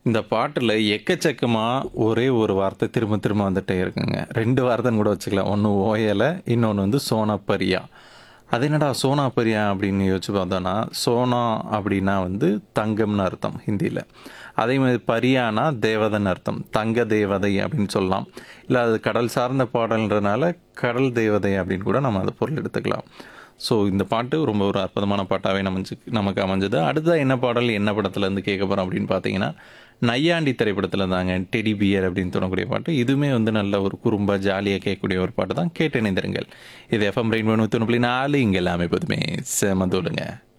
இந்த பாட்டுல எக்கச்சக்கமா ஒரே ஒரு வார்த்தை திரும்ப திரும்ப வந்துட்டே இருக்குங்க. 2 வார்த்தைன்னு கூட வச்சுக்கலாம். ஒண்ணு ஓயல, இன்னொன்னு வந்து சோனாப்பரியா. அது என்னடா சோனாப்பரியா அப்படின்னு யோசிச்சு பார்த்தோம்னா, சோனா அப்படின்னா வந்து தங்கம்னு அர்த்தம் ஹிந்தியில. அதே மாதிரி பரியானா தேவதைன்னு அர்த்தம். தங்க தேவதை அப்படின்னு சொல்லலாம். இல்ல அது கடல் சார்ந்த பாடல்ன்றனால கடல் தேவதை அப்படின்னு கூட நம்ம அது பொருள் எடுத்துக்கலாம். ஸோ இந்த பாட்டு ரொம்ப ஒரு அற்புதமான பாட்டாவே நமஞ்சு நமக்கு அமைஞ்சது. அடுத்ததா என்ன பாடல், என்ன படத்துலேருந்து கேட்க போறோம் அப்படின்னு பார்த்தீங்கன்னா, நையாண்டி திரைப்படத்துல தாங்க டெடி பியர் அப்படின்னு தொடங்கக்கூடிய பாட்டு. இதுவுமே வந்து நல்ல ஒரு குறும்பா, ஜாலியா கேட்கக்கூடிய ஒரு பாட்டு தான். கேட்டு இணைந்திருங்கள். இது எஃப்எம் ரெயின்போ 101.4 இங்க எல்லாமே எப்போதுமே செம தூளுங்க.